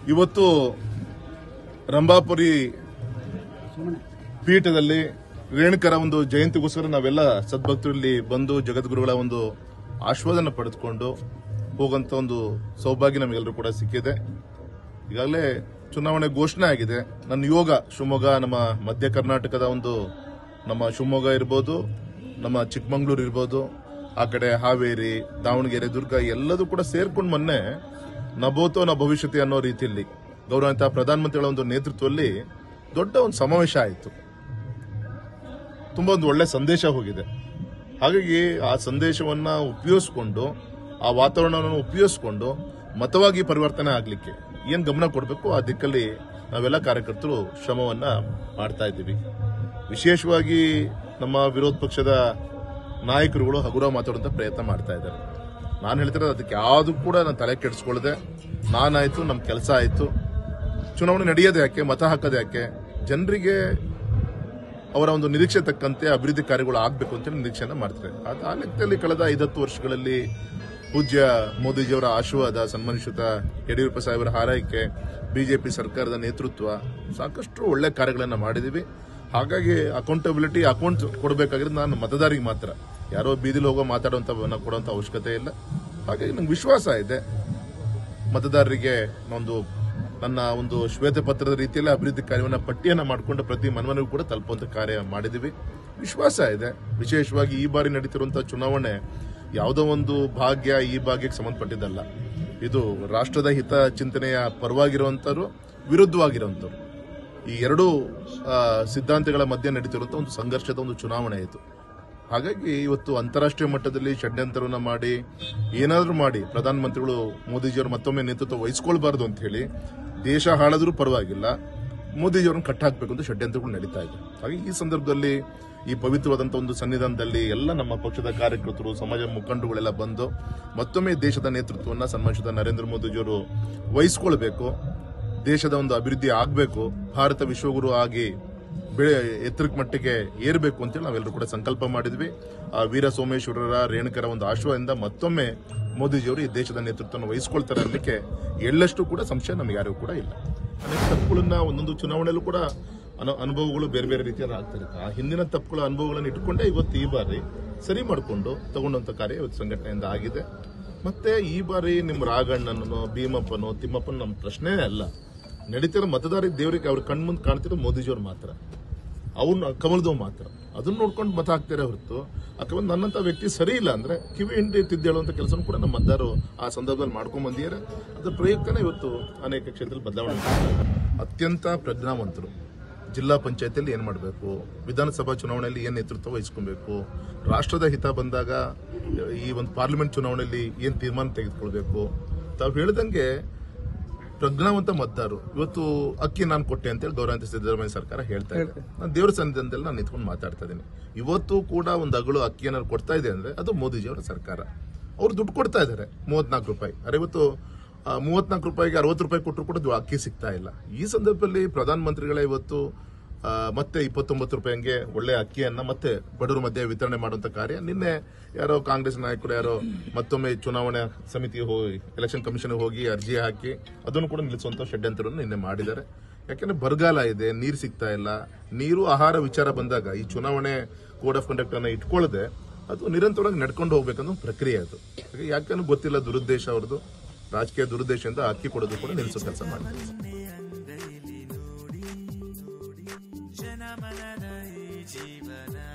ಇವತ್ತು ರಂಭಾಪುರಿ ಪೀಠದಲ್ಲಿ ರೇಣುಕರ ಒಂದು ಜಯಂತಿಗೋಸ್ಕರ ನಾವೆಲ್ಲ ಸದ್ಭಕ್ತರಲ್ಲಿ ಬಂದು ಜಗದ್ಗುರುಗಳ ಒಂದು ಆಶೀರ್ವಾದನ ಪಡೆದುಕೊಂಡು ಹೋಗುವಂತ ಒಂದು ಸೌಭಾಗ್ಯ ನಮಗೆಲ್ಲರೂ ಕೂಡ ಸಿಕ್ಕಿದೆ ಈಗಾಗಲೇ ಚುನಾವಣೆ ಘೋಷಣೆ ಆಗಿದೆ ನನ್ನ ಯೋಗ ಶಿವಮೊಗ್ಗ ನಮ್ಮ ಮಧ್ಯ ಕರ್ನಾಟಕದ ಒಂದು ನಮ್ಮ ಶಿವಮೊಗ್ಗ ಇರ್ಬೋದು ನಮ್ಮ ಚಿಕ್ಕಮಂಗ್ಳೂರು ಇರ್ಬೋದು ಆ ಕಡೆ ಹಾವೇರಿ ದಾವಣಗೆರೆ ದುರ್ಗ ಎಲ್ಲದೂ ಕೂಡ ಸೇರ್ಕೊಂಡು ಮೊನ್ನೆ ನಭೋತೋ ನ ಭವಿಷ್ಯತೆ ಅನ್ನೋ ರೀತಿಯಲ್ಲಿ ಗೌರವಾನ್ವಿತ ಪ್ರಧಾನಮಂತ್ರಿಗಳ ಒಂದು ನೇತೃತ್ವದಲ್ಲಿ ದೊಡ್ಡ ಒಂದು ಸಮಾವೇಶ ಆಯಿತು ತುಂಬಾ ಒಂದು ಒಳ್ಳೆ ಸಂದೇಶ ಹೋಗಿದೆ ಹಾಗಾಗಿ ಆ ಸಂದೇಶವನ್ನ ಉಪಯೋಗಿಸ್ಕೊಂಡು ಆ ವಾತಾವರಣವನ್ನು ಉಪಯೋಗಿಸ್ಕೊಂಡು ಮತವಾಗಿ ಪರಿವರ್ತನೆ ಆಗ್ಲಿಕ್ಕೆ ಏನ್ ಗಮನ ಕೊಡಬೇಕು ಆ ದಿಕ್ಕಲ್ಲಿ ನಾವೆಲ್ಲ ಕಾರ್ಯಕರ್ತರು ಶ್ರಮವನ್ನ ಮಾಡ್ತಾ ಇದ್ದೀವಿ ವಿಶೇಷವಾಗಿ ನಮ್ಮ ವಿರೋಧ ಪಕ್ಷದ ನಾಯಕರುಗಳು ಹಗುರ ಮಾತಾಡುವಂತ ಪ್ರಯತ್ನ ಮಾಡ್ತಾ ಇದ್ದಾರೆ ನಾನು ಹೇಳ್ತಿರೋದು ಅದಕ್ಕೆ ಯಾವುದು ಕೂಡ ನಾನು ತಲೆ ಕೆಡಿಸ್ಕೊಳ್ಳದೆ ನಾನಾಯ್ತು ನಮ್ಮ ಕೆಲಸ ಆಯ್ತು ಚುನಾವಣೆ ನಡೆಯೋದು ಯಾಕೆ ಮತ ಹಾಕೋದು ಯಾಕೆ ಜನರಿಗೆ ಅವರ ಒಂದು ನಿರೀಕ್ಷೆ ತಕ್ಕಂತೆ ಅಭಿವೃದ್ಧಿ ಕಾರ್ಯಗಳು ಆಗಬೇಕು ಅಂತ ನಿರೀಕ್ಷೆಯನ್ನ ಮಾಡ್ತಾರೆ ಅದ್- ಆ ಲೆಕ್ಕದಲ್ಲಿ ಕಳೆದ ಐದತ್ತು ವರ್ಷಗಳಲ್ಲಿ ಪೂಜ್ಯ ಮೋದಿಜಿಯವರ ಆಶೀರ್ವಾದ ಸನ್ಮಾನಿಸುತ್ತ ಯಡಿಯೂರಪ್ಪ ಸಾಹೇಬರ ಹಾರೈಕೆ ಬಿಜೆಪಿ ಸರ್ಕಾರದ ನೇತೃತ್ವ ಸಾಕಷ್ಟು ಒಳ್ಳೆ ಕಾರ್ಯಗಳನ್ನ ಮಾಡಿದೀವಿ ಹಾಗಾಗಿ ಅಕೌಂಟಬಿಲಿಟಿ ಅಕೌಂಟ್ ಕೊಡಬೇಕಾಗಿರೋದು ನಾನು ಮತದಾರಿಗೆ ಮಾತ್ರ ಯಾರೋ ಬೀದಿಲಿ ಹೋಗೋ ಮಾತಾಡುವಂತ ಕೊಡುವಂತ ಅವಶ್ಯಕತೆ ಇಲ್ಲ ಹಾಗಾಗಿ ನಂಗೆ ವಿಶ್ವಾಸ ಇದೆ ಮತದಾರರಿಗೆ ಒಂದು ನನ್ನ ಒಂದು ಶ್ವೇತ ಪತ್ರದ ರೀತಿಯಲ್ಲಿ ಅಭಿವೃದ್ಧಿ ಕಾರ್ಯವನ್ನ ಪಟ್ಟಿಯನ್ನ ಮಾಡಿಕೊಂಡು ಪ್ರತಿ ಮನವನಿಗೂ ಕೂಡ ತಲುಪುವಂತ ಕಾರ್ಯ ಮಾಡಿದೀವಿ ವಿಶ್ವಾಸ ಇದೆ ವಿಶೇಷವಾಗಿ ಈ ಬಾರಿ ನಡೀತಿರುವಂತಹ ಚುನಾವಣೆ ಯಾವುದೋ ಒಂದು ಭಾಗ್ಯ ಈ ಭಾಗ್ಯಕ್ಕೆ ಸಂಬಂಧಪಟ್ಟಿದ್ದಲ್ಲ ಇದು ರಾಷ್ಟ್ರದ ಹಿತ ಚಿಂತನೆಯ ಪರವಾಗಿರುವಂತರು ವಿರುದ್ಧವಾಗಿರುವಂತರು ಈ ಎರಡೂ ಆ, ಸಿದ್ಧಾಂತಗಳ ಮಧ್ಯೆ ನಡೀತಿರುವಂತಹ ಒಂದು ಸಂಘರ್ಷದ ಒಂದು ಚುನಾವಣೆ ಇದು ಹಾಗಾಗಿ ಇವತ್ತು ಅಂತಾರಾಷ್ಟ್ರೀಯ ಮಟ್ಟದಲ್ಲಿ ಷಡ್ಯಂತರವನ್ನ ಮಾಡಿ ಏನಾದರೂ ಮಾಡಿ ಪ್ರಧಾನಮಂತ್ರಿಗಳು ಮೋದಿಜಿಯವರು ಮತ್ತೊಮ್ಮೆ ನೇತೃತ್ವ ವಹಿಸ್ಕೊಳ್ಬಾರ್ದು ಅಂತ ಹೇಳಿ ದೇಶ ಹಾಳಾದ್ರೂ ಪರವಾಗಿಲ್ಲ ಮೋದಿಜಿಯವರನ್ನ ಕಟ್ಟಾಕ್ಬೇಕು ಅಂತ ಷಡ್ಯಂತ್ರಗಳು ನಡೀತಾ ಇದೆ ಹಾಗೆ ಈ ಸಂದರ್ಭದಲ್ಲಿ ಈ ಪವಿತ್ರವಾದಂತಹ ಒಂದು ಸನ್ನಿಧಾನದಲ್ಲಿ ಎಲ್ಲ ನಮ್ಮ ಪಕ್ಷದ ಕಾರ್ಯಕರ್ತರು ಸಮಾಜ ಮುಖಂಡರುಗಳೆಲ್ಲ ಬಂದು ಮತ್ತೊಮ್ಮೆ ದೇಶದ ನೇತೃತ್ವವನ್ನ ಸನ್ಮಾನಿಸಿದ ನರೇಂದ್ರ ಮೋದಿಜಿಯವರು ವಹಿಸ್ಕೊಳ್ಬೇಕು ದೇಶದ ಒಂದು ಅಭಿವೃದ್ಧಿ ಆಗಬೇಕು ಭಾರತ ವಿಶ್ವಗುರು ಆಗಿ ಬೆಳೆ ಎತ್ತರಕ್ಕೆ ಮಟ್ಟಿಗೆ ಏರಬೇಕು ಅಂತೇಳಿ ನಾವೆಲ್ಲರೂ ಕೂಡ ಸಂಕಲ್ಪ ಮಾಡಿದ್ವಿ ಆ ವೀರ ಸೋಮೇಶ್ವರರ ರೇಣುಕರ ಒಂದು ಆಶ್ರಯದಿಂದ ಮತ್ತೊಮ್ಮೆ ಮೋದಿಜಿಯವರು ಈ ದೇಶದ ನೇತೃತ್ವವನ್ನು ವಹಿಸಿಕೊಳ್ತಾರೆ ಅನ್ನಲಿಕ್ಕೆ ಎಳ್ಳಷ್ಟು ಕೂಡ ಸಂಶಯ ನಮ್ಗೆ ಯಾರಿಗೂ ಕೂಡ ಇಲ್ಲ ಅನೇಕ ತಪ್ಪುಗಳನ್ನ ಒಂದೊಂದು ಚುನಾವಣೆಯಲ್ಲೂ ಕೂಡ ಅನು- ಅನುಭವಗಳು ಬೇರೆ ಬೇರೆ ರೀತಿಯಲ್ಲಿ ಆಗ್ತಾ ಇರುತ್ತೆ ಆ ಹಿಂದಿನ ತಪ್ಪುಗಳ ಅನುಭವಗಳನ್ನು ಇಟ್ಟುಕೊಂಡೇ ಇವತ್ತು ಈ ಬಾರಿ ಸರಿ ಮಾಡಿಕೊಂಡು ತಗೊಂಡಂತ ಕಾರ್ಯ ಇವತ್ತು ಸಂಘಟನೆಯಿಂದ ಆಗಿದೆ ಮತ್ತೆ ಈ ಬಾರಿ ನಿಮ್ಮ ರಾಘಣ್ಣನೋ ಭೀಮಪ್ಪನೋ ತಿಮ್ಮಪ್ಪನೋ ನಮ್ಮ ಪ್ರಶ್ನೆನೇ ಅಲ್ಲ ನಡೀತಿರೋ ಮತದಾರ ದೇವರಿಗೆ ಅವ್ರ ಕಣ್ಮುಂದ್ ಕಾಣ್ತಿರೋ ಮೋದಿಜಿಯವ್ರು ಮಾತ್ರ ಅವ್ರನ್ನ ಕಮಲದವ್ ಮಾತ್ರ ಅದನ್ನ ನೋಡ್ಕೊಂಡು ಮತ ಹಾಕ್ತಾರೆ ಹೊರತು ಅಕಸ್ಮಾತ್ ನನ್ನಂತ ವ್ಯಕ್ತಿ ಸರಿ ಇಲ್ಲ ಅಂದ್ರೆ ಕಿವಿ ಹಿಂಡಿ ತಿದ್ದೇಳುವಂತ ಕೆಲಸ ಕೂಡ ನಮ್ಮ ಮತದಾರರು ಆ ಸಂದರ್ಭದಲ್ಲಿ ಮಾಡ್ಕೊಂಡ್ ಬಂದಿದ್ದಾರೆ ಅದ್ರ ಪ್ರಯುಕ್ತನೇ ಇವತ್ತು ಅನೇಕ ಕ್ಷೇತ್ರದಲ್ಲಿ ಬದಲಾವಣೆ ಮಾಡ್ತಾರೆ. ಅತ್ಯಂತ ಪ್ರಜ್ಞಾವಂತರು ಜಿಲ್ಲಾ ಪಂಚಾಯತಿಯಲ್ಲಿ ಏನ್ ಮಾಡಬೇಕು ವಿಧಾನಸಭಾ ಚುನಾವಣೆಯಲ್ಲಿ ಏನ್ ನೇತೃತ್ವ ವಹಿಸ್ಕೊಬೇಕು ರಾಷ್ಟ್ರದ ಹಿತ ಬಂದಾಗ ಈ ಒಂದು ಪಾರ್ಲಿಮೆಂಟ್ ಚುನಾವಣೆಯಲ್ಲಿ ಏನ್ ತೀರ್ಮಾನ ತೆಗೆದುಕೊಳ್ಬೇಕು ತಾವು ಹೇಳ್ದಂಗೆ ಪ್ರಜ್ಞಾವಂತ ಮತದಾರರು ಇವತ್ತು ಅಕ್ಕಿ ನಾನು ಕೊಟ್ಟೆ ಅಂತೇಳಿ ಗೌರವಾನ್ವಿತ ಸಿದ್ದರಾಮಯ್ಯ ಸರ್ಕಾರ ಹೇಳ್ತಾ ಇದೆ ನಾನು ದೇವರ ಸನ್ನಿಧಾನದಲ್ಲಿ ನಾನು ನಿಂತ್ಕೊಂಡು ಮಾತಾಡ್ತಾ ಇದ್ದೀನಿ ಇವತ್ತು ಕೂಡ ಒಂದು ಅಗಳು ಅಕ್ಕಿ ಏನಾದ್ರು ಕೊಡ್ತಾ ಇದೆ ಅಂದ್ರೆ ಅದು ಮೋದಿಜಿ ಅವರ ಸರ್ಕಾರ ಅವ್ರು ದುಡ್ಡು ಕೊಡ್ತಾ ಇದ್ದಾರೆ ಮೂವತ್ನಾಲ್ಕು ರೂಪಾಯಿ ಅರೆ ಇವತ್ತು ಆ, ಮೂವತ್ನಾಲ್ಕು ರೂಪಾಯಿಗೆ ಅರವತ್ತು ರೂಪಾಯಿ ಕೊಟ್ಟರು ಕೂಡ ದು- ಅಕ್ಕಿ ಸಿಗ್ತಾ ಇಲ್ಲ ಈ ಸಂದರ್ಭದಲ್ಲಿ ಪ್ರಧಾನಮಂತ್ರಿಗಳೇ ಇವತ್ತು ಆ, ಮತ್ತೆ ಇಪ್ಪತ್ತೊಂಬತ್ತು ರೂಪಾಯಿಗೆ ಒಳ್ಳೆ ಅಕ್ಕಿಯನ್ನ ಮತ್ತೆ ಬಡವರ ಮಧ್ಯೆ ವಿತರಣೆ ಮಾಡುವಂತ ಕಾರ್ಯ ನಿನ್ನೆ ಯಾರೋ ಕಾಂಗ್ರೆಸ್ ನಾಯಕರು ಯಾರೋ ಮತ್ತೊಮ್ಮೆ ಚುನಾವಣಾ ಸಮಿತಿಗೆ ಹೋಗಿ ಎಲೆಕ್ಷನ್ ಕಮಿಷನ್ ಹೋಗಿ ಅರ್ಜಿ ಹಾಕಿ ಅದನ್ನು ಕೂಡ ನಿಲ್ಲಿಸುವಂತ ಷಡ್ಯಂತ್ರವನ್ನು ನಿನ್ನೆ ಮಾಡಿದ್ದಾರೆ ಯಾಕಂದ್ರೆ ಬರಗಾಲ ಇದೆ ನೀರು ಸಿಗ್ತಾ ಇಲ್ಲ ನೀರು ಆಹಾರ ವಿಚಾರ ಬಂದಾಗ ಈ ಚುನಾವಣೆ ಕೋಡ್ ಆಫ್ ಕಂಡಕ್ಟ್ ಅನ್ನ ಇಟ್ಕೊಳ್ಳದೆ ಅದು ನಿರಂತರವಾಗಿ ನಡ್ಕೊಂಡು ಹೋಗ್ಬೇಕನ್ನೋ ಪ್ರಕ್ರಿಯೆ ಅದು ಹಾಗೆ ಯಾಕಂದ್ರೆ ಗೊತ್ತಿಲ್ಲ ದುರುದ್ದೇಶ ಅವ್ರದ್ದು ರಾಜಕೀಯ ದುರುದ್ದೇಶದಿಂದ ಅಕ್ಕಿ ಕೊಡೋದು ಕೂಡ ನಿಲ್ಲಿಸೋ ಕೆಲಸ ಮಾಡಿದ್ದಾರೆ ಜನಮನದ ಈ ಜೀವನ